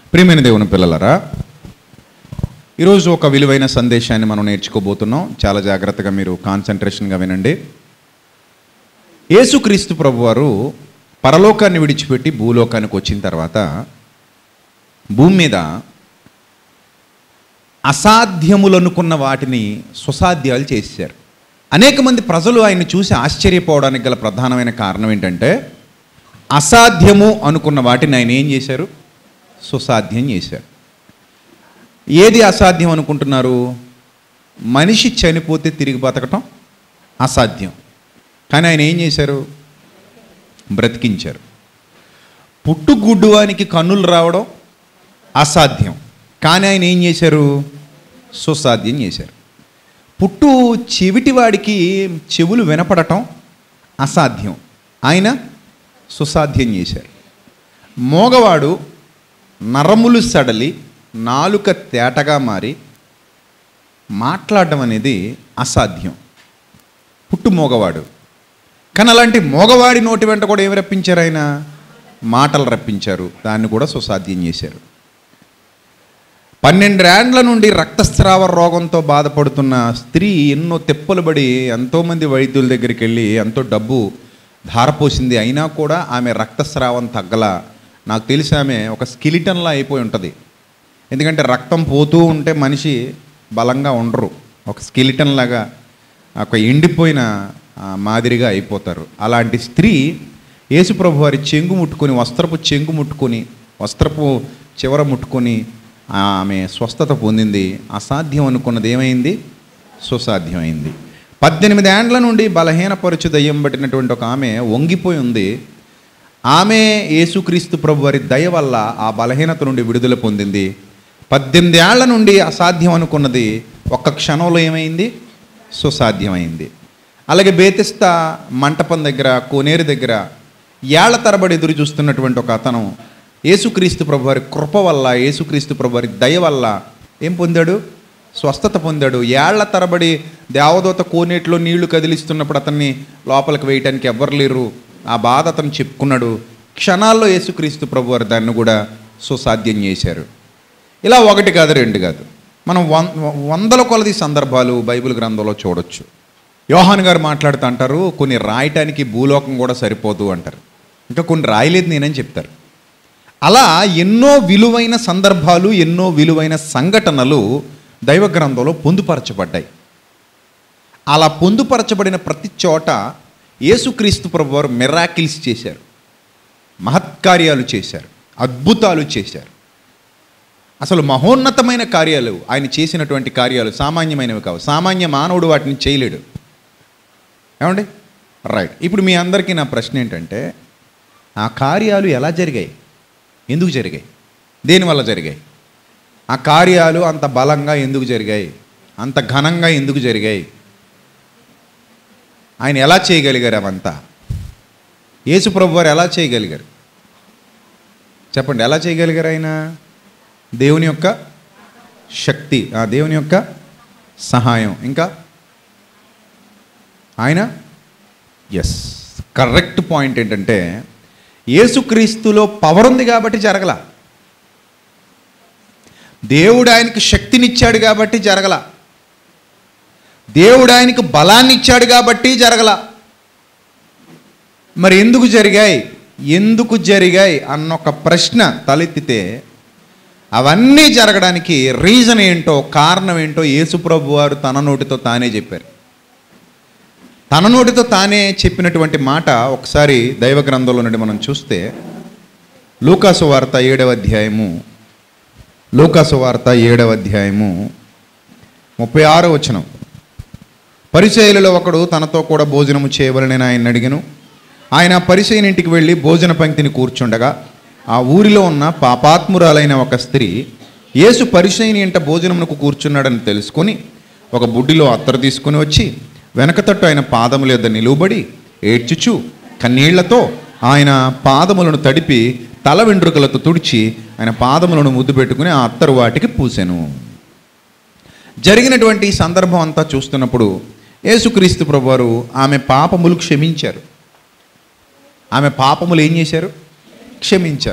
ప్రియమైన దేవుని పిల్లలరా ఈరోజు ఒక విలువైన సందేశాన్ని మనం నేర్చుకోబోతున్నాం చాలా జాగ్రత్తగా మీరు కాన్సన్ట్రేషన్గా వినండి యేసుక్రీస్తు ప్రభువారు పరలోకాన్ని విడిచిపెట్టి భూలోకానికి వచ్చిన తర్వాత భూమి మీద అసాధ్యములనుకున్న వాటిని సుసాధ్యాలు చేశారు అనేక మంది ప్రజలు ఆయన చూసి ఆశ్చర్యపోవడానికి గల ప్రధానమైన కారణం ఏంటంటే అసాధ్యము అనుకున్న వాటిని ఆయన ఏం చేశారు సుసాధ్యం చేశారు ఏది అసాధ్యం అనుకుంటున్నారు మనిషి చనిపోతే తిరిగి బతకటం అసాధ్యం కానీ ఆయన ఏం చేశారు బ్రతికించారు పుట్టుగుడ్డువానికి కన్నులు రావడం అసాధ్యం కానీ ఆయన ఏం చేశారు సుసాధ్యం చేశారు పుట్టు చెవిటి వాడికి చెవులు వినపడటం అసాధ్యం ఆయన సుసాధ్యం చేశారు మోగవాడు నరములు సడలి నాలుక తేటగా మారి మాట్లాడడం అనేది అసాధ్యం పుట్టు మోగవాడు కానీ అలాంటి మోగవాడి నోటి వెంట కూడా ఏమి రప్పించారు ఆయన మాటలు రప్పించారు దాన్ని కూడా సుసాధ్యం చేశారు పన్నెండేండ్ల నుండి రక్తస్రావ రోగంతో బాధపడుతున్న స్త్రీ ఎన్నో తెప్పలు పడి ఎంతోమంది వైద్యుల దగ్గరికి వెళ్ళి ఎంతో డబ్బు ధారపోసింది అయినా కూడా ఆమె రక్తస్రావం తగ్గల నాకు తెలిసి ఆమె ఒక స్కిలిటన్లా అయిపోయి ఉంటుంది ఎందుకంటే రక్తం పోతూ ఉంటే మనిషి బలంగా ఉండరు ఒక స్కిలిటన్ లాగా ఒక ఎండిపోయిన ఆ, మాదిరిగా అయిపోతారు అలాంటి స్త్రీ యేసుప్రభు వారి చెంగు ముట్టుకొని వస్త్రపు చెంగు ముట్టుకొని వస్త్రపు చివర ముట్టుకొని ఆమె స్వస్థత పొందింది అసాధ్యం అనుకున్నది ఏమైంది సుసాధ్యమైంది పద్దెనిమిది ఏండ్ల నుండి బలహీనపరచు దయ్యం పట్టినటువంటి ఒక ఆమె వంగిపోయి ఉంది ఆమె యేసుక్రీస్తు ప్రభు వారి దయ వల్ల ఆ బలహీనత నుండి విడుదల పొందింది పద్దెనిమిది ఏళ్ల నుండి అసాధ్యం అనుకున్నది ఒక్క క్షణంలో ఏమైంది సుసాధ్యమైంది అలాగే బేతిస్తా మంటపం దగ్గర కోనేరు దగ్గర ఏళ్ల తరబడి ఎదురు చూస్తున్నటువంటి ఒక అతను యేసుక్రీస్తు ప్రభు వారి కృప వల్ల యేసుక్రీస్తు ప్రభు వారి దయ వల్ల ఏం పొందాడు స్వస్థత పొందాడు ఏళ్ల తరబడి దేవదూత కోనేటిలో నీళ్లు కదిలిస్తున్నప్పుడు అతన్ని లోపలికి వేయటానికి ఎవ్వరు లేరు ఆ బాధ అతను చెప్పుకున్నాడు క్షణాల్లో యేసుక్రీస్తు ప్రభు వారు దాన్ని కూడా సుసాధ్యం చేశారు ఇలా ఒకటి కాదు రెండు కాదు మనం వం వందల కొలది సందర్భాలు బైబిల్ గ్రంథంలో చూడొచ్చు యోహాన్ గారు మాట్లాడుతూ అంటారు కొన్ని రాయటానికి భూలోకం కూడా సరిపోదు అంటారు ఇంకా కొన్ని రాయలేదు నేనని చెప్తారు అలా ఎన్నో విలువైన సందర్భాలు ఎన్నో విలువైన సంఘటనలు దైవ గ్రంథంలో పొందుపరచబడ్డాయి అలా పొందుపరచబడిన ప్రతి చోట యేసుక్రీస్తు ప్రభు వారు మిరాకిల్స్ చేశారు మహత్కార్యాలు చేశారు అద్భుతాలు చేశారు అసలు మహోన్నతమైన కార్యాలు ఆయన చేసినటువంటి కార్యాలు సామాన్యమైనవి కావు సామాన్య మానవుడు వాటిని చేయలేడు ఏమండి రైట్ ఇప్పుడు మీ అందరికీ నా ప్రశ్న ఏంటంటే ఆ కార్యాలు ఎలా జరిగాయి ఎందుకు జరిగాయి దేనివల్ల జరిగాయి ఆ కార్యాలు అంత బలంగా ఎందుకు జరిగాయి అంత ఘనంగా ఎందుకు జరిగాయి ఆయన ఎలా చేయగలిగారు అవంతా యేసుప్రభు వారు ఎలా చేయగలిగారు చెప్పండి ఎలా చేయగలిగారు ఆయన దేవుని యొక్క శక్తి ఆ దేవుని యొక్క సహాయం ఇంకా ఆయన ఎస్ కరెక్ట్ పాయింట్ ఏంటంటే యేసుక్రీస్తులో పవర్ ఉంది కాబట్టి జరగల దేవుడు ఆయనకి శక్తినిచ్చాడు కాబట్టి జరగల దేవుడు ఆయనకు బలాన్ని ఇచ్చాడు కాబట్టి జరగల మరి ఎందుకు జరిగాయి ఎందుకు జరిగాయి అన్న ఒక ప్రశ్న తలెత్తితే అవన్నీ జరగడానికి రీజన్ ఏంటో కారణం ఏంటో యేసుప్రభు వారు తన నోటితో తానే చెప్పారు తన నోటితో తానే చెప్పినటువంటి మాట ఒకసారి దైవ గ్రంథంలో నుండి మనం చూస్తే లూకాసు వార్త ఏడవ అధ్యాయము లూకాసు వార్త ఏడవ అధ్యాయము ముప్పై ఆరో వచనం పరిచయులలో ఒకడు తనతో కూడా భోజనము చేయవలనని ఆయన అడిగను ఆయన పరిచయని ఇంటికి వెళ్ళి భోజన పంక్తిని కూర్చుండగా ఆ ఊరిలో ఉన్న పాపాత్మురాలైన ఒక స్త్రీ యేసు పరిచయని ఇంట భోజనమునకు కూర్చున్నాడని తెలుసుకొని ఒక బుడ్డిలో అత్తరు తీసుకుని వచ్చి వెనకతట్టు ఆయన పాదముల యొద్ద నిలువబడి ఏడ్చుచు కన్నీళ్లతో ఆయన పాదములను తడిపి తల వెంట్రుకలతో తుడిచి ఆయన పాదములను ముద్దు పెట్టుకుని ఆ అత్తరు వాటికి పూసెను జరిగినటువంటి ఈ సందర్భం అంతా చూస్తున్నప్పుడు యేసుక్రీస్తు ప్రభువారు ఆమె పాపములు క్షమించారు ఆమె పాపములు ఏం చేశారు క్షమించారు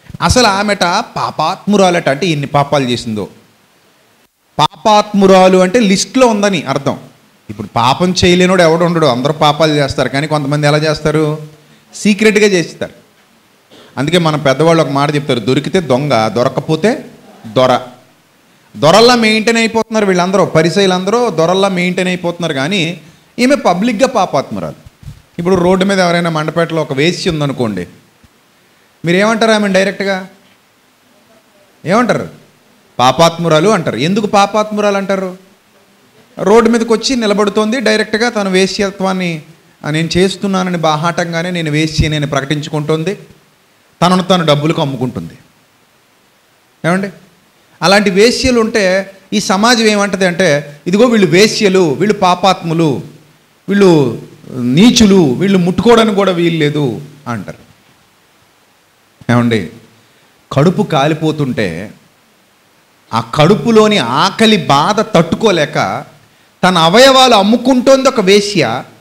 అసలు ఆమెట పాపాత్మురాలట అంటే ఎన్ని పాపాలు చేసిందో పాపాత్మురాలు అంటే లిస్ట్లో ఉందని అర్థం ఇప్పుడు పాపం చేయలేనోడు ఎవడు ఉండడు అందరూ పాపాలు చేస్తారు కానీ కొంతమంది ఎలా చేస్తారు సీక్రెట్గా చేస్తారు అందుకే మన పెద్దవాళ్ళు ఒక మాట చెప్తారు దొరికితే దొంగ దొరకపోతే దొర దొరల్లా మెయింటైన్ అయిపోతున్నారు వీళ్ళందరూ పరిసయులందరూ దొరల్లా మెయింటైన్ అయిపోతున్నారు కానీ ఈమె పబ్లిక్గా పాపాత్మురాలు ఇప్పుడు రోడ్డు మీద ఎవరైనా మండపేటలో ఒక వేసి ఉందనుకోండి మీరు ఏమంటారు ఆమె డైరెక్ట్గా ఏమంటారు పాపాత్మురాలు అంటారు ఎందుకు పాపాత్మురాలు అంటారు రోడ్డు మీదకి వచ్చి నిలబడుతోంది డైరెక్ట్గా తన వేశ్యత్వాన్ని "ఆ, నేను చేస్తున్నానని బాహాటంగానే నేను వేశ్య నేను ప్రకటించుకుంటోంది తనను తను డబ్బులకు అమ్ముకుంటుంది ఏమండి అలాంటి వేశ్యలు ఉంటే ఈ సమాజం ఏమంటది అంటే ఇదిగో వీళ్ళు వేశ్యలు వీళ్ళు పాపాత్ములు వీళ్ళు నీచులు వీళ్ళు ముట్టుకోవడానికి కూడా వీలు లేదు అంటారు ఏమండి కడుపు కాలిపోతుంటే ఆ కడుపులోని ఆకలి బాధ తట్టుకోలేక తన అవయవాలు అమ్ముకుంటోంది ఒక వేశ్య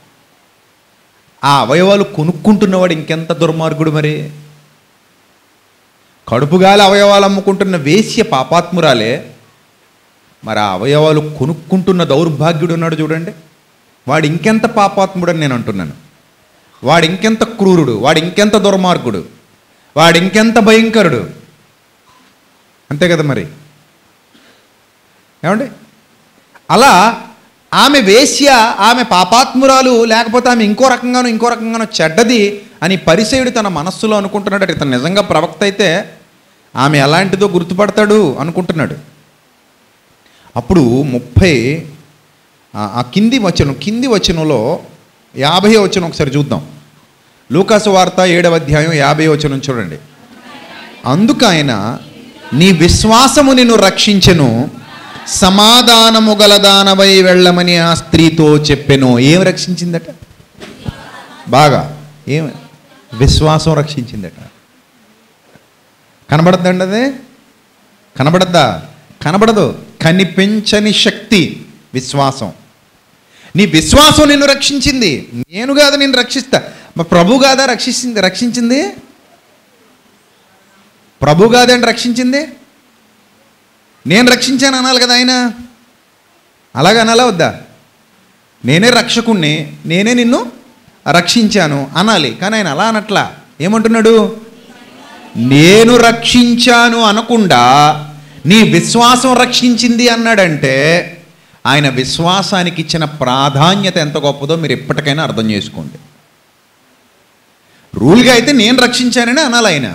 ఆ అవయవాలు కొనుక్కుంటున్నవాడు ఇంకెంత దుర్మార్గుడు మరి కడుపుగాలి అవయవాలు అమ్ముకుంటున్న వేశ్య పాపాత్మురాలే మరి ఆ అవయవాలు కొనుక్కుంటున్న దౌర్భాగ్యుడు ఉన్నాడు చూడండి వాడు ఇంకెంత పాపాత్ముడని నేను అంటున్నాను వాడు ఇంకెంత క్రూరుడు వాడు ఇంకెంత దుర్మార్గుడు వాడు ఇంకెంత భయంకరుడు అంతే కదా మరి ఏమండి అలా ఆమె వేశ్య ఆమె పాపాత్మురాలు లేకపోతే ఆమె ఇంకో రకంగానో ఇంకో రకంగానో చెడ్డది అని పరిసయుడు తన మనస్సులో అనుకుంటున్నాడు ఇతను నిజంగా ప్రవక్త అయితే ఆమె ఎలాంటిదో గుర్తుపడతాడు అనుకుంటున్నాడు అప్పుడు ముప్పై ఆ- ఆ కింది వచనం కింది వచనంలో యాభై వచనం ఒకసారి చూద్దాం లూకాసు వార్త ఏడవ అధ్యాయం యాభై వచనం చూడండి అందుకు ఆయన నీ విశ్వాసము నిన్ను రక్షించెను సమాధానము గలదానవై వెళ్ళమని ఆ స్త్రీతో చెప్పెను ఏం రక్షించిందట బాగా ఏం విశ్వాసం రక్షించిందట కనబడద్దండి అది కనబడద్దా కనబడదు కనిపించని శక్తి విశ్వాసం నీ విశ్వాసం నిన్ను రక్షించింది నేను కాదు నేను రక్షిస్తా మరి ప్రభు కాదా రక్షించింది రక్షించింది ప్రభు కాదండి రక్షించింది నేను రక్షించాను అనాలి కదా ఆయన అలాగ అనాలా వద్దా నేనే రక్షకుణ్ణి నేనే నిన్ను రక్షించాను అనాలి కానీ ఆయన అలా అనట్లా ఏమంటున్నాడు నేను రక్షించాను అనకుండా నీ విశ్వాసం రక్షించింది అన్నాడంటే ఆయన విశ్వాసానికి ఇచ్చిన ప్రాధాన్యత ఎంత గొప్పదో మీరు ఎప్పటికైనా అర్థం చేసుకోండి రూల్గా అయితే నేను రక్షించానని అనాలి ఆయన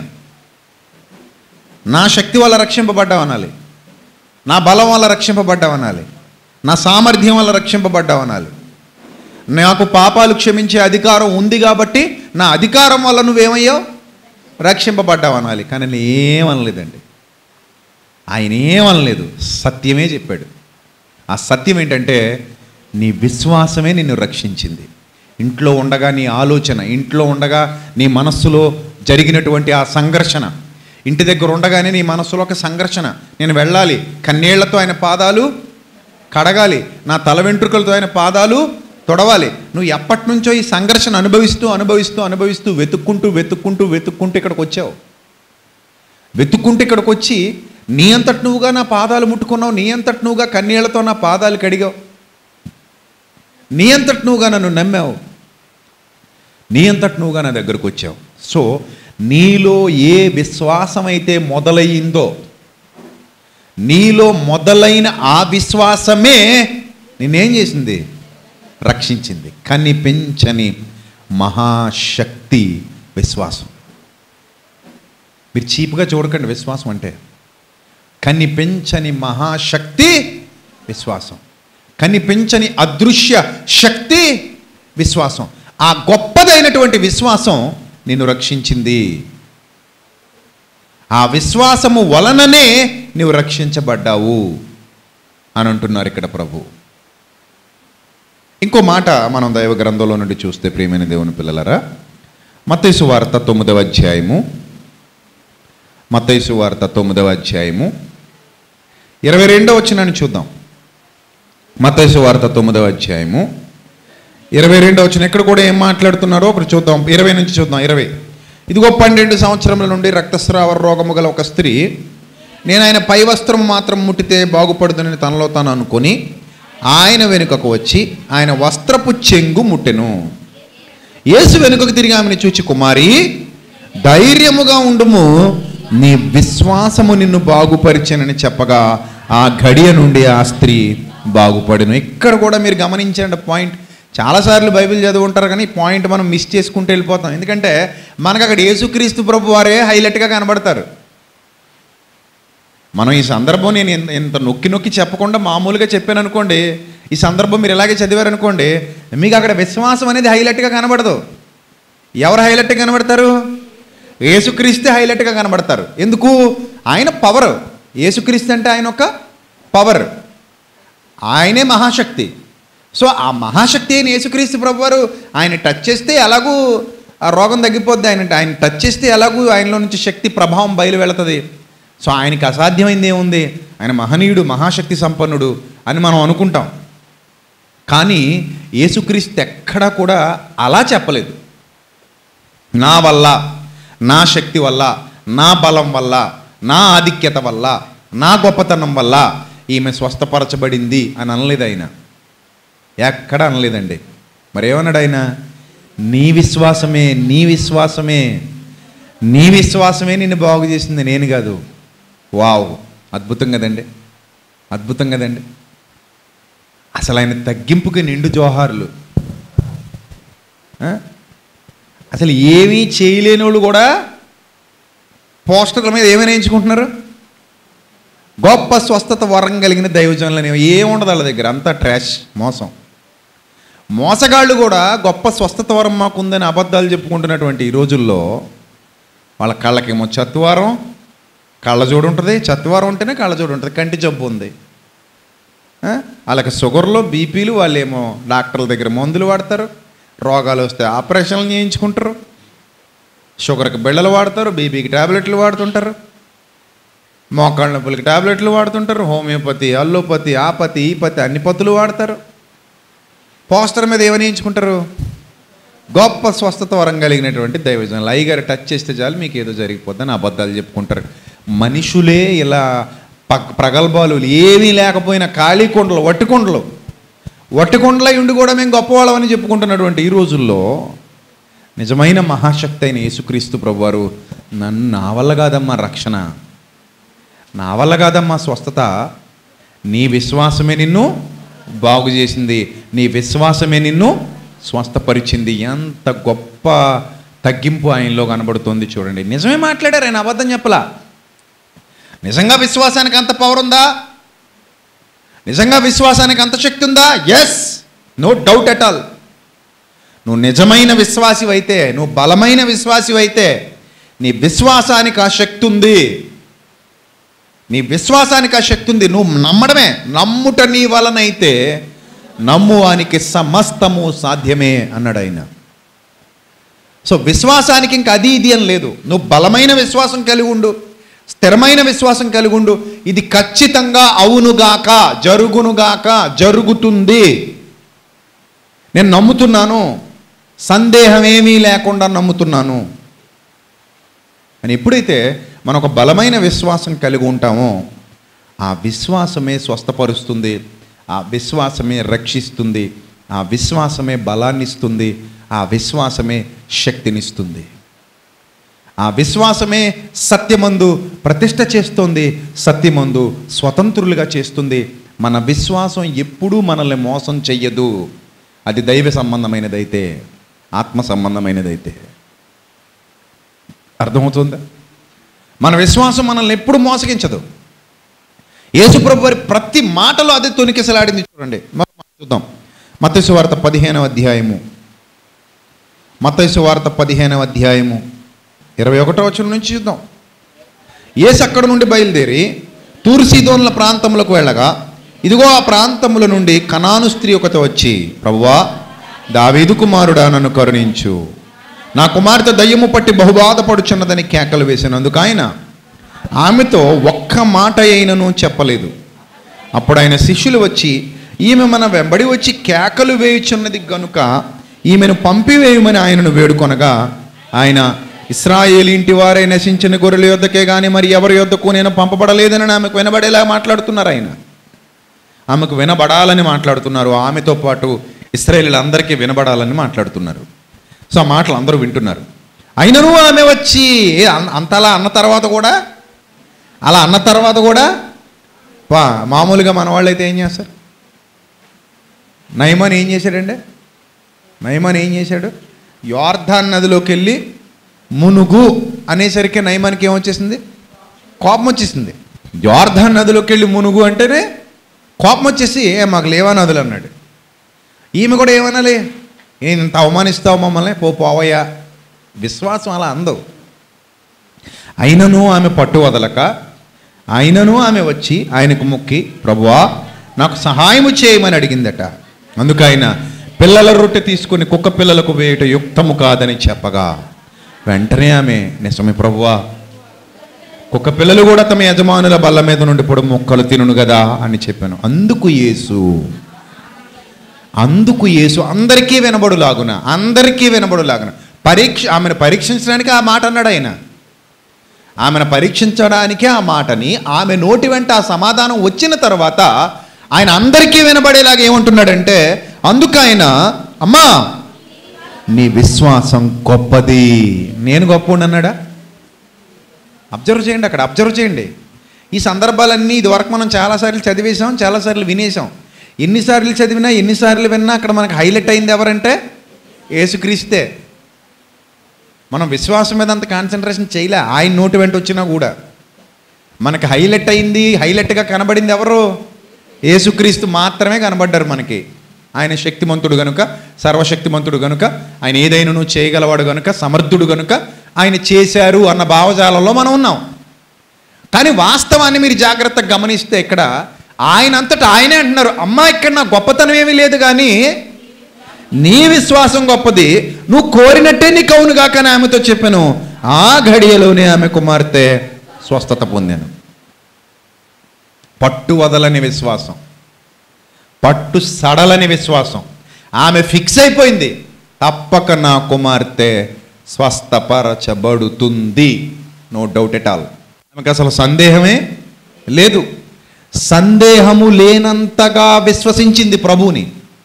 నా శక్తి వల్ల రక్షింపబడ్డావు అనాలి నా బలం వల్ల రక్షింపబడ్డావు అనాలి నా సామర్థ్యం వల్ల రక్షింపబడ్డావు అనాలి నాకు పాపాలు క్షమించే అధికారం ఉంది కాబట్టి నా అధికారం వల్ల నువ్వేమయ్యావు రక్షింపబడ్డావు అనాలి కానీ నేను ఏమనలేదండి ఆయన ఏమనలేదు సత్యమే చెప్పాడు ఆ సత్యం ఏంటంటే నీ విశ్వాసమే నిన్ను రక్షించింది ఇంట్లో ఉండగా నీ ఆలోచన ఇంట్లో ఉండగా నీ మనస్సులో జరిగినటువంటి ఆ సంఘర్షణ ఇంటి దగ్గర ఉండగానే నీ మనస్సులో ఒక సంఘర్షణ నేను వెళ్ళాలి కన్నీళ్లతో ఆయన పాదాలు కడగాలి నా తల వెంట్రుకలతో ఆయన పాదాలు తొడవాలి నువ్వు ఎప్పటి నుంచో ఈ సంఘర్షణ అనుభవిస్తూ అనుభవిస్తూ అనుభవిస్తూ వెతుక్కుంటూ వెతుక్కుంటూ వెతుక్కుంటూ ఇక్కడికి వచ్చావు వెతుక్కుంటూ ఇక్కడికి వచ్చి నీ అంతటి నువ్వుగా నా పాదాలు ముట్టుకున్నావు నీ అంతటి నువ్వుగా కన్నీళ్లతో నా పాదాలు కడిగావు నీ అంతటి నువ్వుగా నన్ను నమ్మావు నీ అంతటి నువ్వుగా నా దగ్గరకు వచ్చావు సో నీలో ఏ విశ్వాసం అయితే మొదలయ్యిందో నీలో మొదలైన ఆ విశ్వాసమే నిన్నేం చేసింది రక్షించింది కనిపించని మహాశక్తి విశ్వాసం మీరు చీప్గా చూడకండి విశ్వాసం అంటే కనిపించని మహాశక్తి విశ్వాసం కనిపించని అదృశ్య శక్తి విశ్వాసం ఆ గొప్పదైనటువంటి విశ్వాసం నిన్ను రక్షించింది ఆ విశ్వాసము వలననే నీవు రక్షించబడ్డావు అని అంటున్నారు ఇక్కడ ప్రభు ఇంకో మాట మనం దైవ గ్రంథంలో నుండి చూస్తే ప్రియమైన దేవుని పిల్లలరా మత్తైసు వార్త తొమ్మిదవ అధ్యాయము మత్తైసు వార్త తొమ్మిదవ అధ్యాయము ఇరవై రెండవ వచ్చినాన్ని చూద్దాం మత్తైసు వార్త తొమ్మిదవ అధ్యాయము ఇరవై రెండవ వచ్చిన ఇక్కడ కూడా ఏం మాట్లాడుతున్నారో ఒకటి చూద్దాం ఇరవై నుంచి చూద్దాం ఇరవై ఇదిగో పన్నెండు సంవత్సరముల నుండి రక్తస్రావ రోగము గల ఒక స్త్రీ నేను ఆయన పై వస్త్రం మాత్రం ముట్టితే బాగుపడుతుందని తనలో తాను అనుకొని ఆయన వెనుకకు వచ్చి ఆయన వస్త్రపు చెంగు ముట్టెను యేసు వెనుకకు తిరిగి ఆమెను చూచి కుమారి ధైర్యముగా ఉండుము నీ విశ్వాసము నిన్ను బాగుపరిచానని చెప్పగా ఆ గడియ నుండి ఆ స్త్రీ బాగుపడిను ఇక్కడ కూడా మీరు గమనించండి పాయింట్ చాలాసార్లు బైబిల్ చదువుంటారు కానీ ఈ పాయింట్ మనం మిస్ చేసుకుంటూ వెళ్ళిపోతాం ఎందుకంటే మనకు అక్కడ యేసుక్రీస్తు ప్రభు వారే హైలైట్గా కనబడతారు మనం ఈ సందర్భం నేను ఇంత- ఇంత నొక్కి నొక్కి చెప్పకుండా మామూలుగా చెప్పాను అనుకోండి ఈ సందర్భం మీరు ఇలాగే చదివారనుకోండి మీకు అక్కడ విశ్వాసం అనేది హైలైట్గా కనబడదు ఎవరు హైలైట్గా కనబడతారు యేసుక్రీస్తే హైలైట్గా కనబడతారు ఎందుకు ఆయన పవర్ యేసుక్రీస్తు అంటే ఆయన ఒక పవర్ ఆయనే మహాశక్తి సో ఆ మహాశక్తి అయిన యేసుక్రీస్తు ప్రభు వారు ఆయన టచ్ చేస్తే ఎలాగూ ఆ రోగం తగ్గిపోద్ది ఆయన ఆయన టచ్ చేస్తే ఎలాగూ ఆయనలో నుంచి శక్తి ప్రభావం బయలు వెళుతుంది సో ఆయనకి అసాధ్యమైంది ఏముంది ఆయన మహనీయుడు మహాశక్తి సంపన్నుడు అని మనం అనుకుంటాం కానీ యేసుక్రీస్తు ఎక్కడా కూడా అలా చెప్పలేదు నా వల్ల నా శక్తి వల్ల నా బలం వల్ల నా ఆధిక్యత వల్ల నా గొప్పతనం వల్ల ఈమె స్వస్థపరచబడింది అని అనలేదు ఆయన ఎక్కడ అనలేదండి మరి ఏమన్నాడు ఆయన నీ విశ్వాసమే నీ విశ్వాసమే నీ విశ్వాసమే నిన్ను బాగు చేసింది నేను కాదు వావ్ అద్భుతం కదండి అద్భుతం కదండి అసలు ఆయన తగ్గింపుకి నిండు జోహార్లు ఆ? అసలు ఏమీ చేయలేని వాళ్ళు కూడా పోస్టర్ల మీద ఏమైనా ఎంచుకుంటున్నారు గొప్ప స్వస్థత వరం కలిగిన దైవజనులని ఏముండదు వాళ్ళ దగ్గర అంతా ట్రాష్ మోసం మోసగాళ్ళు కూడా గొప్ప స్వస్థత వరం మాకుందని అబద్ధాలు చెప్పుకుంటున్నటువంటి ఈ రోజుల్లో వాళ్ళ కళ్ళకేమో చత్వారం కళ్ళజోడు ఉంటుంది చత్వారం ఉంటేనే కళ్ళజోడు ఉంటుంది కంటి జబ్బు ఉంది ఆ? వాళ్ళకి షుగర్లో బీపీలు వాళ్ళేమో డాక్టర్ల దగ్గర మందులు వాడతారు రోగాలు వస్తే ఆపరేషన్లు చేయించుకుంటారు షుగర్కి బిళ్ళలు వాడతారు బీపీకి టాబ్లెట్లు వాడుతుంటారు మోకాళ్ళ నొప్పులకి టాబ్లెట్లు వాడుతుంటారు హోమియోపతి అల్లోపతి ఆ పతి ఈ పతి అన్ని పత్తులు వాడతారు పోస్టర్ మీద ఏమని ఎంచుకుంటారు గొప్ప స్వస్థత వరం కలిగినటువంటి దైవజనులు అయ్యగారు టచ్ చేస్తే చాలు మీకు ఏదో జరిగిపోద్దని అబద్ధాలు చెప్పుకుంటారు మనుషులే ఇలా పక్ ప్రగల్భాలు ఏమీ లేకపోయినా ఖాళీ కొండలు వట్టి కొండలు వట్టి కొండలై ఉండి కూడా మేము గొప్పవాళ్ళమని చెప్పుకుంటున్నటువంటి ఈ రోజుల్లో నిజమైన మహాశక్తి అయిన యేసుక్రీస్తు ప్రభువారు నన్ను నా వల్ల కాదమ్మా రక్షణ నా వల్ల కాదమ్మా స్వస్థత నీ విశ్వాసమే నిన్ను బాగు చేసింది నీ విశ్వాసమే నిన్ను స్వస్థపరిచింది ఎంత గొప్ప తగ్గింపు ఆయనలో కనబడుతుంది చూడండి నిజమే మాట్లాడారు ఆయన అబద్ధం చెప్పలా నిజంగా విశ్వాసానికి అంత పవర్ ఉందా నిజంగా విశ్వాసానికి అంత శక్తి ఉందా yes no doubt at all నువ్వు నిజమైన విశ్వాసివైతే నువ్వు బలమైన విశ్వాసివైతే నీ విశ్వాసానికి ఆ శక్తి ఉంది నీ విశ్వాసానికి ఆ శక్తి ఉంది నువ్వు నమ్మడమే నమ్ముట నీ వలనైతే నమ్మువానికి సమస్తము సాధ్యమే అన్నాడు ఆయన సో విశ్వాసానికి ఇంకా అది ఇది అని లేదు నువ్వు బలమైన విశ్వాసం కలిగి ఉండు స్థిరమైన విశ్వాసం కలిగి ఉండు ఇది ఖచ్చితంగా అవునుగాక జరుగునుగాక జరుగుతుంది నేను నమ్ముతున్నాను సందేహం ఏమీ లేకుండా నమ్ముతున్నాను అని ఎప్పుడైతే మనం ఒక బలమైన విశ్వాసం కలిగి ఉంటామో ఆ విశ్వాసమే స్వస్థపరుస్తుంది ఆ విశ్వాసమే రక్షిస్తుంది ఆ విశ్వాసమే బలాన్ని ఇస్తుంది ఆ విశ్వాసమే శక్తినిస్తుంది ఆ విశ్వాసమే సత్యమందు ప్రతిష్ట చేస్తుంది సత్యమందు స్వతంత్రులుగా చేస్తుంది మన విశ్వాసం ఎప్పుడూ మనల్ని మోసం చెయ్యదు అది దైవ సంబంధమైనదైతే ఆత్మ సంబంధమైనదైతే అర్థమవుతుందా మన విశ్వాసం మనల్ని ఎప్పుడు మోసగించదు యేసుప్రభు వారి ప్రతి మాటలో అదే తొనికిసలాడింది చూడండి మరో మాట చూద్దాం మత్తయి వార్త పదిహేనవ అధ్యాయము మత్తయి వార్త పదిహేనవ అధ్యాయము ఇరవై ఒకటో వచనం నుంచి చూద్దాం ఏసు అక్కడ నుండి బయలుదేరి తూరు సీదోన్ల ప్రాంతములకు వెళ్ళగా ఇదిగో ఆ ప్రాంతముల నుండి కనాను స్త్రీ ఒకటి వచ్చి ప్రభువా దావీదు కుమారుడా నన్ను కరుణించు నా కుమార్తె దయ్యము పట్టి బహుబాధపడుచున్నదని కేకలు వేసినందుకు ఆయన ఆమెతో ఒక్క మాట అయినను చెప్పలేదు అప్పుడు ఆయన శిష్యులు వచ్చి ఈమె మన వెంబడి వచ్చి కేకలు వేయుచున్నది గనుక ఈమెను పంపివేయమని ఆయనను వేడుకొనగా ఆయన ఇస్రాయేల్ ఇంటి వారే నశించిన గొర్రెల యొద్దకే కానీ మరి ఎవరి యొద్దకు నేను పంపబడలేదని ఆమెకు వినబడేలా మాట్లాడుతున్నారు ఆయన ఆమెకు వినబడాలని మాట్లాడుతున్నారు ఆమెతో పాటు ఇస్రాయేలీలందరికీ వినబడాలని మాట్లాడుతున్నారు సో ఆ మాటలు అందరూ వింటున్నారు అయినను ఆమె వచ్చి ఏ అన్- అంతలా అన్న తర్వాత కూడా అలా అన్న తర్వాత కూడా పా మామూలుగా మన వాళ్ళు అయితే ఏం చేస్తారు నయమాన్ ఏం చేశాడండి నయమాన్ ఏం చేశాడు యోర్ధాన్ నదిలోకి వెళ్ళి మునుగు అనేసరికి నయమానికి ఏమొచ్చేసింది కోపం వచ్చేసింది యోర్ధాన్ నదిలోకి వెళ్ళి మునుగు అంటేనే కోపం వచ్చేసి "ఏ, మాకు లేవా నదులు అన్నాడు ఈమె కూడా ఏమనాలి "ఏ, ఇంత అవమానిస్తావు మమ్మల్ని పో పోవయ్యా విశ్వాసం అలా అందవు అయినను ఆమె పట్టు వదలక అయినను ఆమె వచ్చి ఆయనకు మొక్కి ప్రభువా నాకు సహాయము చేయమని అడిగిందట అందుకు ఆయన పిల్లల రొట్టె తీసుకుని కుక్క పిల్లలకు వేయట యుక్తము కాదని చెప్పగా వెంటనే ఆమె నిజమే ప్రభువా కుక్క పిల్లలు కూడా తమ యజమానుల బల్ల మీద నుండి పొడు మొక్కలు తినును కదా అని చెప్పాను అందుకు యేసు అందుకు యేసు అందరికీ వినబడులాగున అందరికీ వినబడులాగున పరీక్ష ఆమెను పరీక్షించడానికి ఆ మాట అన్నాడు ఆయన ఆమెను పరీక్షించడానికి ఆ మాటని ఆమె నోటి వెంట ఆ సమాధానం వచ్చిన తర్వాత ఆయన అందరికీ వినబడేలాగా ఏమంటున్నాడంటే అందుకు ఆయన అమ్మా నీ విశ్వాసం గొప్పది నేను గొప్ప అన్నాడా అబ్జర్వ్ చేయండి అక్కడ అబ్జర్వ్ చేయండి ఈ సందర్భాలన్నీ ఇదివరకు మనం చాలాసార్లు చదివేశాం చాలాసార్లు వినేసాం ఎన్నిసార్లు చదివినా ఎన్నిసార్లు విన్నా అక్కడ మనకు హైలైట్ అయింది ఎవరంటే యేసుక్రీస్తే మనం విశ్వాసం మీద అంత కాన్సన్ట్రేషన్ చేయలే ఆయన నోటి వెంట వచ్చినా కూడా మనకి హైలైట్ అయింది హైలైట్గా కనబడింది ఎవరు యేసుక్రీస్తు మాత్రమే కనబడ్డారు మనకి ఆయన శక్తిమంతుడు గనుక సర్వశక్తిమంతుడు గనుక ఆయన ఏదైనాను చేయగలవాడు గనుక సమర్థుడు గనుక ఆయన చేశారు అన్న భావజాలంలో మనం ఉన్నాం కానీ వాస్తవాన్ని మీరు జాగ్రత్తగా గమనిస్తే ఇక్కడ ఆయన అంతటా ఆయనే అంటున్నారు అమ్మా ఇక్కడ నా గొప్పతనం ఏమీ లేదు కానీ నీ విశ్వాసం గొప్పది నువ్వు కోరినట్టే నీకు అవును కాక అని ఆమెతో చెప్పాను ఆ ఘడియలోనే ఆమె కుమార్తె స్వస్థత పొందాను పట్టు వదలని విశ్వాసం పట్టు సడలని విశ్వాసం ఆమె ఫిక్స్ అయిపోయింది తప్పక నా కుమార్తె స్వస్థపరచబడుతుంది నో డౌట్ ఎట్ ఆల్ ఆమెకు అసలు సందేహమే లేదు సందేహము లేనంతగా విశ్వసించింది ప్రభువుని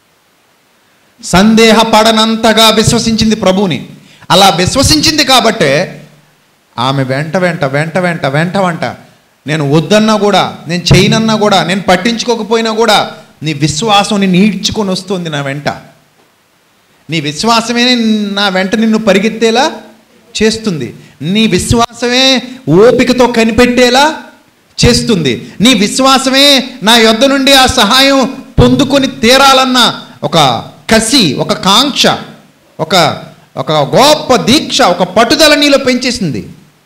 సందేహపడనంతగా విశ్వసించింది ప్రభువుని అలా విశ్వసించింది కాబట్టే ఆమె వెంట వెంట వెంట వెంట వెంట వెంట నేను వద్దన్నా కూడా నేను చేయనన్నా కూడా నేను పట్టించుకోకపోయినా కూడా నీ విశ్వాసం నిన్ను ఈడ్చుకొని వస్తుంది నా వెంట నీ విశ్వాసమే నా వెంట నిన్ను పరిగెత్తేలా చేస్తుంది నీ విశ్వాసమే ఓపికతో కనిపెట్టేలా చేస్తుంది నీ విశ్వాసమే నా యొద్ద నుండి ఆ సహాయం పొందుకొని తీరాలన్న ఒక కసి ఒక కాంక్ష ఒక ఒక గొప్ప దీక్ష ఒక పట్టుదల నీలో పెంచేసింది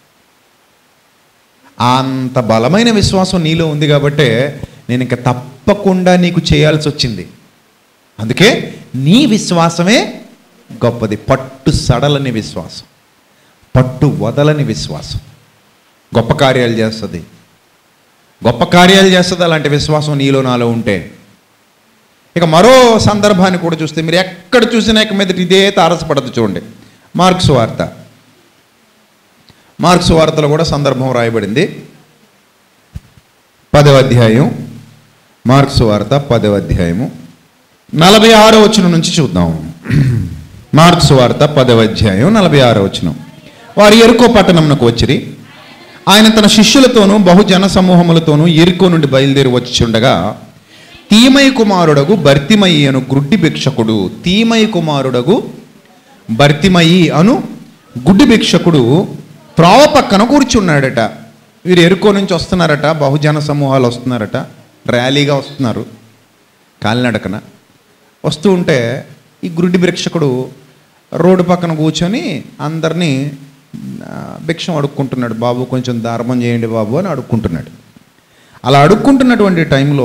అంత బలమైన విశ్వాసం నీలో ఉంది కాబట్టే నేను ఇంకా తప్పకుండా నీకు చేయాల్సి వచ్చింది అందుకే నీ విశ్వాసమే గొప్పది పట్టు సడలని విశ్వాసం పట్టు వదలని విశ్వాసం గొప్ప కార్యాలు చేస్తుంది గొప్ప కార్యాలు చేస్తుంది అలాంటి విశ్వాసం నీలో నాలో ఉంటే ఇక మరో సందర్భాన్ని కూడా చూస్తే మీరు ఎక్కడ చూసినా ఇక మీదట ఇదే తారసపడదు చూడండి మార్క్స్ వార్త మార్క్స్ వార్తలో కూడా సందర్భం రాయబడింది పదవ అధ్యాయం మార్క్స్ వార్త పదవ అధ్యాయము నలభై ఆరో వచనం నుంచి చూద్దాం మార్క్స్ వార్త పదవ అధ్యాయం నలభై ఆరో వచనం వారు ఎరుకో పట్టణంకు వచ్చిరి ఆయన తన శిష్యులతోనూ బహుజన సమూహములతోనూ ఎరుకో నుండి బయలుదేరి వచ్చుండగా తీమయ కుమారుడగు భర్తిమయి అను గుడ్డి భిక్షకుడు తీమయ కుమారుడగు భర్తిమయి అను గుడ్డి భిక్షకుడు త్రోవ పక్కన కూర్చున్నాడట వీరు ఎరుకో నుంచి వస్తున్నారట బహుజన సమూహాలు వస్తున్నారట ర్యాలీగా వస్తున్నారు కాలినడకన వస్తూ ఉంటే ఈ గుడ్డి భిక్షకుడు రోడ్డు పక్కన కూర్చొని అందరినీ ఆ, భిక్షం అడుక్కుంటున్నాడు బాబు కొంచెం ధర్మం చేయండి బాబు అని అడుక్కుంటున్నాడు అలా అడుక్కుంటున్నటువంటి టైంలో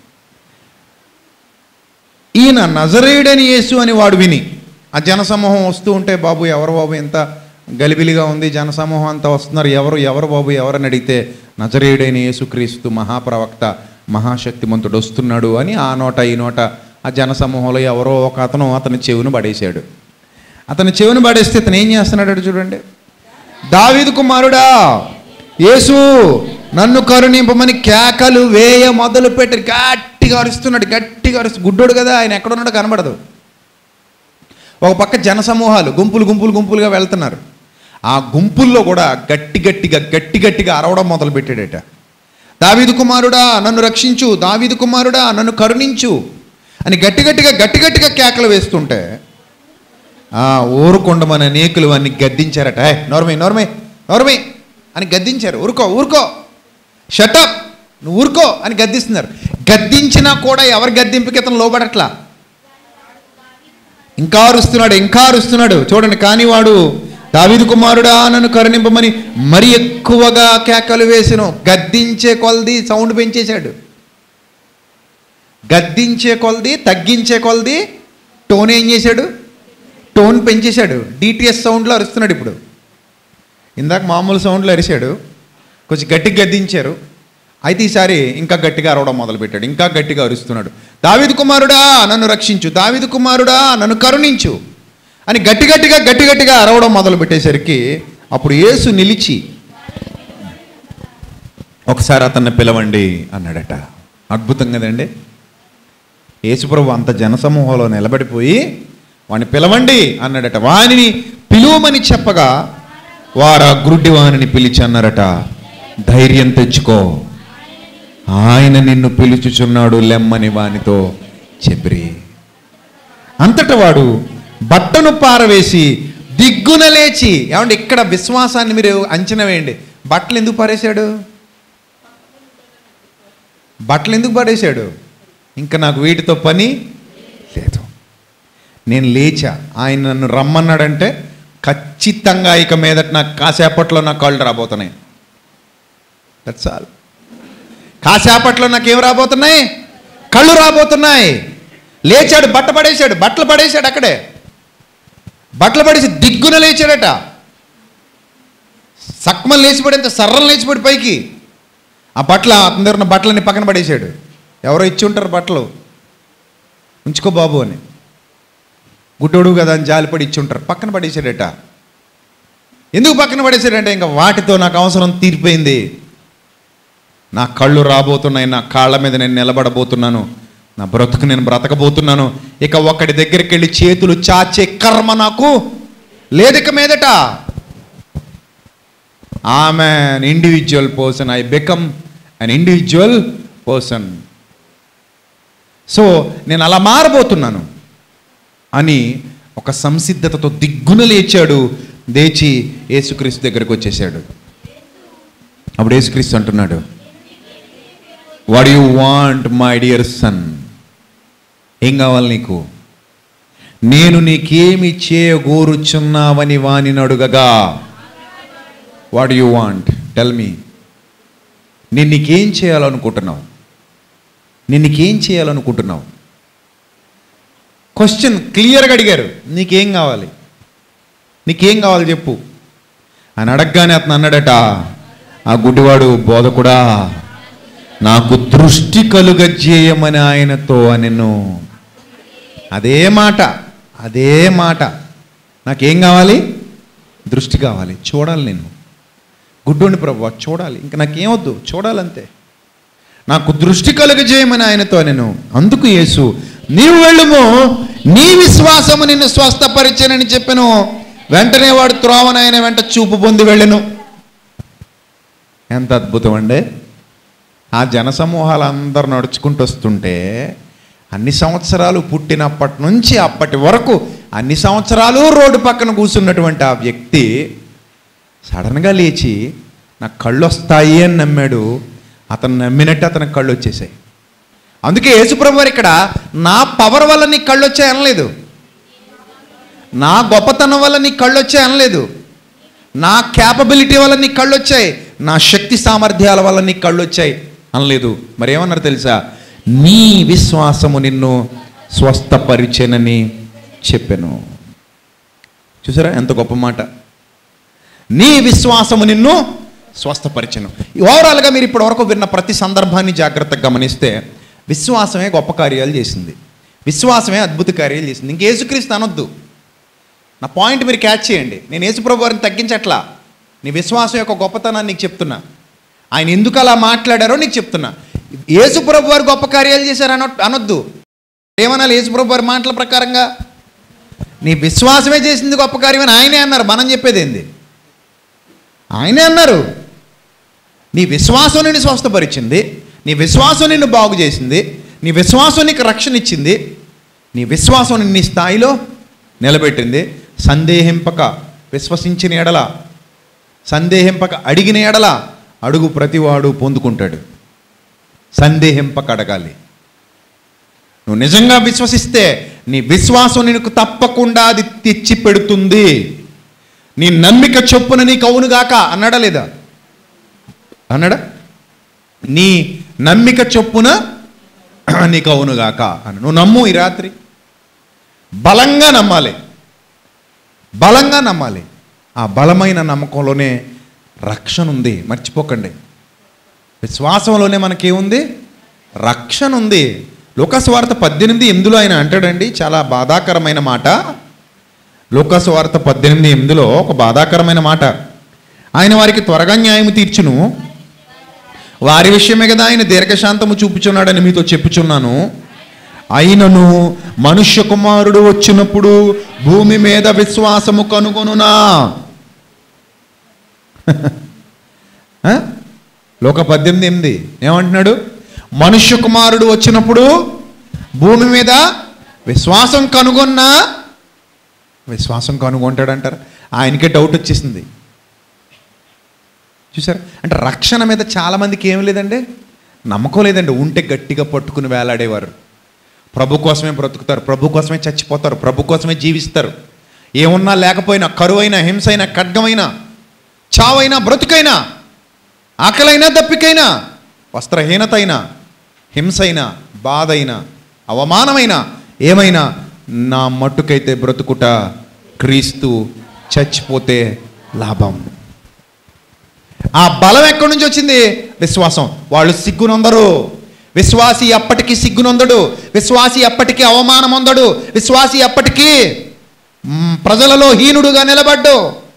ఈయన నజరేయుడని యేసు అని వాడు విని ఆ జనసమూహం వస్తూ ఉంటే బాబు ఎవరు బాబు ఎంత గలిబిలిగా ఉంది జనసమూహం అంతా వస్తున్నారు ఎవరు ఎవరు బాబు ఎవరని అడిగితే నజరేయుడైన యేసుక్రీస్తు మహాప్రవక్త మహాశక్తిమంతుడు వస్తున్నాడు అని ఆ నోట ఈ నోట ఆ జనసమూహంలో ఎవరో ఒక అతను అతని చెవును పడేశాడు అతని చెవును పడేస్తే అతను ఏం చేస్తున్నాడు చూడండి దావీదు కుమారుడా యేసు నన్ను కరుణింపమని కేకలు వేయ మొదలు పెట్టి గట్టిగా అరుస్తున్నాడు గట్టిగా అరుస్తు గుడ్డోడు కదా ఆయన ఎక్కడున్నాడో కనబడదు ఒక పక్క జనసమూహాలు గుంపులు గుంపులు గుంపులుగా వెళ్తున్నారు ఆ గుంపుల్లో కూడా గట్టి గట్టిగా గట్టి గట్టిగా అరవడం మొదలు పెట్టాడట దావీదు కుమారుడా నన్ను రక్షించు దావీదు కుమారుడా నన్ను కరుణించు అని గట్టి గట్టిగా గట్టి గట్టిగా కేకలు వేస్తుంటే ఆ ఊరుకొండమని అనేకులు వాడిని గద్దించారట "ఏయ్, నోర్మై నోర్మై నోర్మై అని గద్దించారు ఊరుకో ఊరుకో షటప్ నువ్వు ఊరుకో అని గద్దిస్తున్నారు గద్దించినా కూడా ఎవరి గద్దింపుకి ఇతను లోబడట్లా ఇంకా అరుస్తున్నాడు ఇంకా అరుస్తున్నాడు చూడండి కానీ వాడు దావీదు కుమారుడా నన్ను కరుణింపమని మరి ఎక్కువగా కేకలు వేసెను గద్దించే కొలది సౌండ్ పెంచేశాడు గద్దించే కొలది తగ్గించే కొలది టోన్ ఏం చేశాడు టోన్ పెంచేశాడు డిటిఎస్ సౌండ్లో అరుస్తున్నాడు ఇప్పుడు ఇందాక మామూలు సౌండ్లో అరిశాడు కొంచెం గట్టిగా గద్దించారు అయితే ఈసారి ఇంకా గట్టిగా అరవడం మొదలుపెట్టాడు ఇంకా గట్టిగా అరుస్తున్నాడు దావిదు కుమారుడా నన్ను రక్షించు దావిదు కుమారుడా నన్ను కరుణించు అని గట్టి గట్టిగా గట్టి గట్టిగా అరవడం మొదలు పెట్టేసరికి అప్పుడు యేసు నిలిచి ఒకసారి అతన్ని పిలవండి అన్నాడట అద్భుతం కదండి యేసుప్రభు అంత జనసమూహంలో నిలబడిపోయి వాడిని పిలవండి అన్నాడట వానిని పిలువమని చెప్పగా వారు ఆ గ్రుడ్డి వానిని పిలిచి అన్నారట ధైర్యం తెచ్చుకో ఆయన నిన్ను పిలుచుచున్నాడు లెమ్మని వానితో చెప్పిరి అంతట వాడు బట్టను పారవేసి దిగ్గున లేచి ఏమంటే ఇక్కడ విశ్వాసాన్ని మీరు అంచనా వేయండి బట్టలు ఎందుకు పారేశాడు బట్టలు ఎందుకు పడేశాడు ఇంకా నాకు వీటితో పని లేదు నేను లేచా ఆయన నన్ను రమ్మన్నాడంటే ఖచ్చితంగా ఇక మీదట నాకు కాసేపట్లో నా కళ్ళు రాబోతున్నాయి దట్స్ ఆల్ కాసేపట్లో నాకేం రాబోతున్నాయి కళ్ళు రాబోతున్నాయి లేచాడు బట్ట పడేశాడు బట్టలు పడేశాడు అక్కడే బట్టలు పడేసి దిగ్గున లేచాడట సక్మలు లేచిపడేంత సర్రం లేచిపడి పైకి ఆ బట్టల అతని దగ్గర ఉన్న బట్టలని పక్కన పడేశాడు ఎవరో ఇచ్చి ఉంటారు బట్టలు ఉంచుకో బాబు అని గుడ్డోడు కదా అని జాలిపడి ఇచ్చి ఉంటారు పక్కన పడేశాడట ఎందుకు పక్కన పడేశాడంటే ఇంకా వాటితో నాకు అవసరం తీరిపోయింది నా కళ్ళు రాబోతున్నాయి నా కాళ్ళ మీద నేను నిలబడబోతున్నాను నా బ్రతుకు నేను బ్రతకబోతున్నాను ఇక ఒక్కడి దగ్గరికి వెళ్ళి చేతులు చాచే కర్మ నాకు లేదు ఇక మీదట ఆమె an individual person I become an individual person so నేను అలా మారబోతున్నాను అని ఒక సంసిద్ధతతో దిగ్గున లేచాడు లేచి యేసుక్రీస్తు దగ్గరకు వచ్చేసాడు అప్పుడు యేసుక్రీస్తు అంటున్నాడు what you want my dear son ఏం కావాలి నీకు నేను నీకేమి చేయగోరుచున్నావని వాని అడుగగా what you want tell me నేను నీకేం చేయాలనుకుంటున్నావు నేను నీకేం చేయాలనుకుంటున్నావు క్వశ్చన్ క్లియర్గా అడిగారు నీకేం కావాలి నీకేం కావాలి చెప్పు అని అడగగానే అతను అన్నాడట ఆ గుడ్డివాడు బోధకుడా నాకు దృష్టి కలుగజేయమని ఆయనతో అనెను అదే మాట అదే మాట నాకేం కావాలి దృష్టి కావాలి చూడాలి నేను గుడ్డోని ప్రభు చూడాలి ఇంకా నాకేమొద్దు చూడాలంతే నాకు దృష్టి కలుగజేయమని ఆయనతో నేను అందుకు యేసు నీవు వెళ్ళుము నీ విశ్వాసము నిన్ను స్వస్థపరిచానని చెప్పాను వెంటనే వాడు త్రోవన ఆయన వెంట చూపు పొంది వెళ్ళెను ఎంత అద్భుతం అండి ఆ జనసమూహాలు అందరు నడుచుకుంటూ వస్తుంటే అన్ని సంవత్సరాలు పుట్టినప్పటి నుంచి అప్పటి వరకు అన్ని సంవత్సరాలు రోడ్డు పక్కన కూర్చున్నటువంటి ఆ వ్యక్తి సడన్గా లేచి నాకు కళ్ళు వస్తాయి అని నమ్మాడు అతను నమ్మినట్టు అతనికి కళ్ళు వచ్చేసాయి అందుకే యేసుప్రభు వారు ఇక్కడ నా పవర్ వల్ల నీకు కళ్ళు వచ్చాయి అనలేదు నా గొప్పతనం వల్ల నీకు కళ్ళు వచ్చాయి అనలేదు నా క్యాపబిలిటీ వల్ల నీకు కళ్ళు వచ్చాయి నా శక్తి సామర్థ్యాల వల్ల నీకు కళ్ళు వచ్చాయి అనలేదు మరి ఏమన్నారు తెలుసా నీ విశ్వాసము నిన్ను స్వస్థపరిచెనని చెప్పాను చూసారా ఎంత గొప్ప మాట నీ విశ్వాసము నిన్ను స్వస్థపరిచను ఓవరాల్గా మీరు ఇప్పటి వరకు విన్న ప్రతి సందర్భాన్ని జాగ్రత్తగా గమనిస్తే విశ్వాసమే గొప్ప కార్యాలు చేసింది విశ్వాసమే అద్భుత కార్యాలు చేసింది ఇంక యేసుక్రీస్తు అనొద్దు నా పాయింట్ మీరు క్యాచ్ చేయండి నేను యేసుప్రభు వారిని తగ్గించట్లా నీ విశ్వాసం యొక్క గొప్పతనాన్ని నీకు చెప్తున్నా ఆయన ఎందుకు అలా మాట్లాడారో నీకు చెప్తున్నా యేసుప్రభు వారు గొప్ప కార్యాలు చేశారు అన అనొద్దు ఏమనాలి యేసుప్రభు వారి మాటల ప్రకారంగా నీ విశ్వాసమే చేసింది గొప్ప కార్యమని ఆయనే అన్నారు మనం చెప్పేది ఏంది ఆయనే అన్నారు నీ విశ్వాసం నిన్ను స్వస్థపరిచింది నీ విశ్వాసం నిన్ను బాగు చేసింది నీ విశ్వాసం నీకు రక్షణ ఇచ్చింది నీ విశ్వాసం నిన్ను నీ స్థాయిలో నిలబెట్టింది సందేహింపక విశ్వసించిన ఎడల సందేహింపక అడిగిన ఎడల అడుగు ప్రతివాడు పొందుకుంటాడు సందేహింపక అడగాలి నువ్వు నిజంగా విశ్వసిస్తే నీ విశ్వాసం నీకు తప్పకుండా అది తెచ్చి పెడుతుంది నీ నమ్మిక చొప్పున నీకు అవునుగాక అన్నాడా లేదా అన్నాడా నీ నమ్మిక చొప్పున నీకు అవునుగాక అని నువ్వు నమ్ము ఈ రాత్రి బలంగా నమ్మాలి బలంగా నమ్మాలి ఆ బలమైన నమ్మకంలోనే రక్షణ ఉంది మర్చిపోకండి విశ్వాసంలోనే మనకేముంది రక్షణ ఉంది లోకాసు వార్త పద్దెనిమిది ఎనిమిదిలో ఆయన అంటాడండి చాలా బాధాకరమైన మాట లోకాసు వార్త పద్దెనిమిది ఎనిమిదిలో ఒక బాధాకరమైన మాట ఆయన వారికి త్వరగా న్యాయం తీర్చును వారి విషయమే కదా ఆయన దీర్ఘశాంతము చూపుచున్నాడని మీతో చెప్పుచున్నాను అయినను మనుష్య కుమారుడు వచ్చినప్పుడు భూమి మీద విశ్వాసము కనుగొనునా ఆ? లోక పద్దెనిమిది ఎనిమిది ఏమంటున్నాడు మనుష్య కుమారుడు వచ్చినప్పుడు భూమి మీద విశ్వాసం కనుగొన్నా విశ్వాసం కనుగొంటాడంటారు ఆయనకే డౌట్ వచ్చేసింది చూసారా అంటే రక్షణ మీద చాలామందికి ఏం లేదండి నమ్మకం లేదండి ఉంటే గట్టిగా పట్టుకుని వేలాడేవారు ప్రభు కోసమే బ్రతుకుతారు ప్రభు కోసమే చచ్చిపోతారు ప్రభు కోసమే జీవిస్తారు ఏమున్నా లేకపోయినా కరువైనా హింసైనా ఖడ్గమైనా చావైనా బ్రతుకైనా ఆకలైనా దప్పికైనా వస్త్రహీనత అయినా హింసైనా బాధ అయినా అవమానమైనా ఏమైనా నా మట్టుకైతే బ్రతుకుట క్రీస్తు చచ్చిపోతే లాభం ఆ బలం ఎక్కడి నుంచి వచ్చింది విశ్వాసం వాళ్ళు సిగ్గునొందరు విశ్వాసి ఎప్పటికీ సిగ్గునొందడు విశ్వాసి ఎప్పటికీ అవమానం పొందడు విశ్వాసి ఎప్పటికీ మ్, ప్రజలలో హీనుడుగా నిలబడ్డు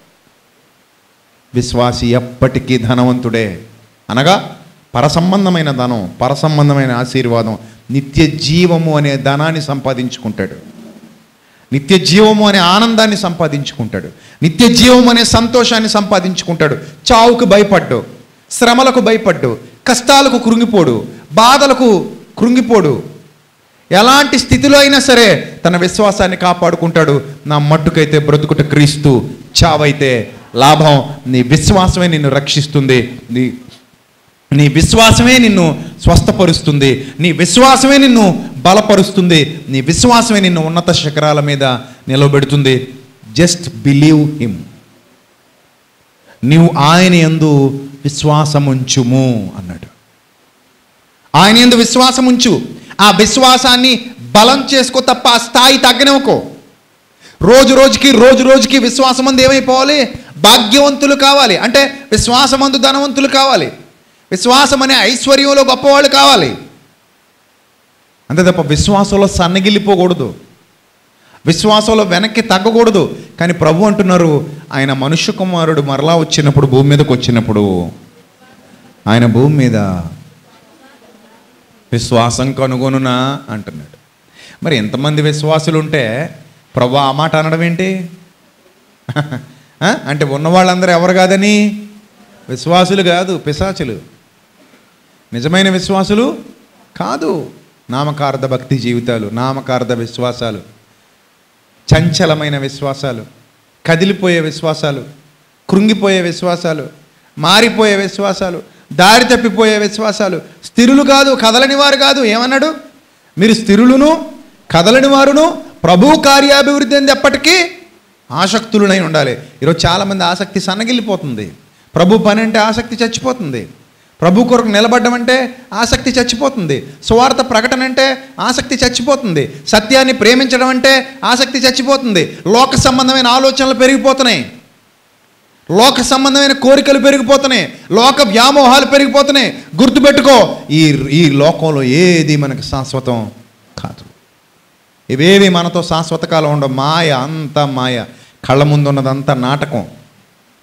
విశ్వాసి ఎప్పటికీ ధనవంతుడే అనగా పరసంబంధమైన ధనం పరసంబంధమైన ఆశీర్వాదం నిత్య జీవము అనే ధనాన్ని సంపాదించుకుంటాడు నిత్య జీవము అనే ఆనందాన్ని సంపాదించుకుంటాడు నిత్య జీవము అనే సంతోషాన్ని సంపాదించుకుంటాడు చావుకు భయపడ్డు శ్రమలకు భయపడ్డు కష్టాలకు కృంగిపోడు బాధలకు కృంగిపోడు ఎలాంటి స్థితిలో అయినా సరే తన విశ్వాసాన్ని కాపాడుకుంటాడు నా మట్టుకైతే బ్రతుకుట క్రీస్తు చావైతే లాభం నీ విశ్వాసమే నిన్ను రక్షిస్తుంది నీ నీ విశ్వాసమే నిన్ను స్వస్థపరుస్తుంది నీ విశ్వాసమే నిన్ను బలపరుస్తుంది నీ విశ్వాసమే నిన్ను ఉన్నత శిఖరాల మీద నిలబెడుతుంది జస్ట్ బిలీవ్ హిమ్ నీవు ఆయన యందు విశ్వాసముంచుము అన్నాడు ఆయన యందు విశ్వాసం ఉంచు ఆ విశ్వాసాన్ని బలం చేసుకో తప్ప ఆ స్థాయి తగ్గనివ్వకో రోజు రోజుకి రోజు రోజుకి విశ్వాసమందు ఏమైపోవాలి భాగ్యవంతులు కావాలి అంటే విశ్వాసమందు ధనవంతులు కావాలి విశ్వాసం అనే ఐశ్వర్యంలో గొప్పవాళ్ళు కావాలి అంతే తప్ప విశ్వాసంలో సన్నగిల్లిపోకూడదు విశ్వాసంలో వెనక్కి తగ్గకూడదు కానీ ప్రభు అంటున్నారు ఆయన మనుష్య కుమారుడు మరలా వచ్చినప్పుడు భూమి మీదకి వచ్చినప్పుడు ఆయన భూమి మీద విశ్వాసం కనుగొనునా అంటున్నాడు మరి ఎంతమంది విశ్వాసులు ఉంటే ప్రభు ఆ మాట అనడం ఏంటి ఆ? అంటే ఉన్న వాళ్ళందరూ ఎవరు కాదని విశ్వాసులు కాదు పిశాచులు నిజమైన విశ్వాసులు కాదు నామకార్థ భక్తి జీవితాలు నామకార్థ విశ్వాసాలు చంచలమైన విశ్వాసాలు కదిలిపోయే విశ్వాసాలు కృంగిపోయే విశ్వాసాలు మారిపోయే విశ్వాసాలు దారి తప్పిపోయే విశ్వాసాలు స్థిరులు కాదు కదలని వారు కాదు ఏమన్నాడు మీరు స్థిరులును కదలని వారును ప్రభు కార్యాభివృద్ధి అంది ఎప్పటికీ ఆసక్తులునై ఉండాలి ఈరోజు చాలామంది ఆసక్తి సన్నగిల్లిపోతుంది ప్రభు పని అంటే ఆసక్తి చచ్చిపోతుంది ప్రభు కొరకు నిలబడ్డం అంటే ఆసక్తి చచ్చిపోతుంది సువార్త ప్రకటన అంటే ఆసక్తి చచ్చిపోతుంది సత్యాన్ని ప్రేమించడం అంటే ఆసక్తి చచ్చిపోతుంది లోక సంబంధమైన ఆలోచనలు పెరిగిపోతున్నాయి లోక సంబంధమైన కోరికలు పెరిగిపోతున్నాయి లోక వ్యామోహాలు పెరిగిపోతున్నాయి గుర్తుపెట్టుకో ఈ ఈ లోకంలో ఏది మనకి శాశ్వతం కాదు ఇవేవి మనతో శాశ్వత కాలం ఉండవు మాయ అంతా మాయ కళ్ళ ముందు ఉన్నదంతా నాటకం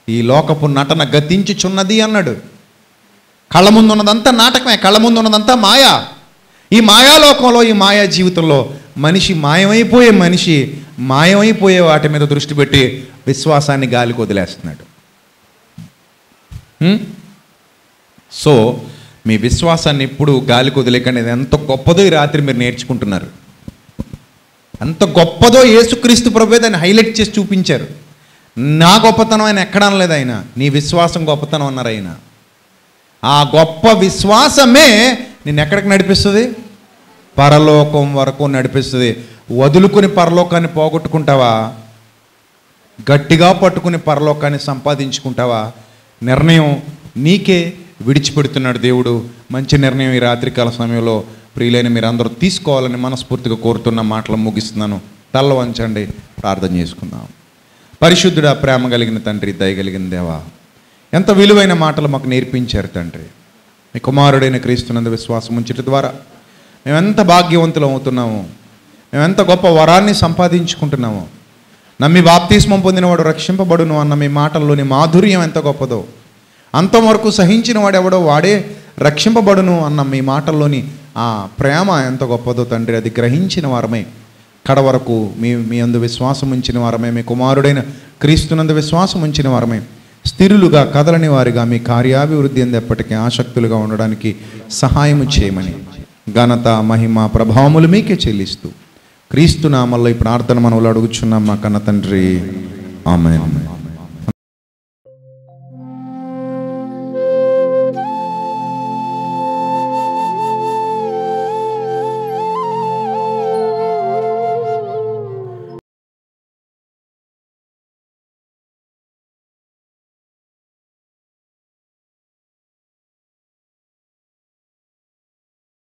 ఈ లోకపు నటన గతించుచున్నది అన్నాడు కళ్ళ ముందు ఉన్నదంతా నాటకమే కళ్ళ ముందు ఉన్నదంతా మాయా ఈ మాయాలోకంలో ఈ మాయా జీవితంలో మనిషి మాయమైపోయే మనిషి మాయమైపోయే వాటి మీద దృష్టి పెట్టి విశ్వాసాన్ని గాలికి వదిలేస్తున్నాడు హ్మ్? సో మీ విశ్వాసాన్ని ఇప్పుడు గాలికి వదిలేకండి ఇది ఎంత గొప్పదో ఈ రాత్రి మీరు నేర్చుకుంటున్నారు ఎంత గొప్పదో యేసుక్రీస్తు ప్రభు దాన్ని హైలైట్ చేసి చూపించారు నా గొప్పతనం ఆయన ఎక్కడ అనలేదు ఆయన నీ విశ్వాసం గొప్పతనం అన్నారు ఆయన ఆ గొప్ప విశ్వాసమే నిన్ను ఎక్కడికి నడిపిస్తుంది పరలోకం వరకు నడిపిస్తుంది వదులుకుని పరలోకాన్ని పోగొట్టుకుంటావా గట్టిగా పట్టుకుని పరలోకాన్ని సంపాదించుకుంటావా నిర్ణయం నీకే విడిచిపెడుతున్నాడు దేవుడు మంచి నిర్ణయం ఈ రాత్రికాల సమయంలో ప్రియులైన మీరు అందరూ తీసుకోవాలని మనస్ఫూర్తిగా కోరుతున్న మాటలు ముగిస్తున్నాను తల్ల వంచండి ప్రార్థన చేసుకుందాం పరిశుద్ధుడా ప్రేమ కలిగిన తండ్రి దయగలిగిన దేవా ఎంత విలువైన మాటలు మాకు నేర్పించారు తండ్రి మీ కుమారుడైన క్రీస్తునందు విశ్వాసం ఉంచట ద్వారా మేమెంత భాగ్యవంతులం అవుతున్నాము మేమెంత గొప్ప వరాన్ని సంపాదించుకుంటున్నాము నమ్మి బాప్తిస్మం పొందినవాడు రక్షింపబడును అన్న మీ మాటల్లోని మాధుర్యం ఎంత గొప్పదో అంతవరకు సహించిన వాడెవడో వాడే రక్షింపబడును అన్న మీ మాటల్లోని ఆ ప్రేమ ఎంత గొప్పదో తండ్రి అది గ్రహించిన వారమే కడ వరకు మీ మీ అందు విశ్వాసం ఉంచిన వారమే మీ కుమారుడైన క్రీస్తునందు విశ్వాసం ఉంచిన వారమే స్థిరులుగా కదలని వారిగా మీ కార్యాభివృద్ధి అందు ఎప్పటికీ ఆసక్తులుగా ఉండడానికి సహాయము చేయమని ఘనత మహిమ ప్రభావములు మీకే చెల్లిస్తూ క్రీస్తు నామల్లో ఈ ప్రార్థన మనవులు అడుగుచున్నాం మా కన్న తండ్రి ఆమె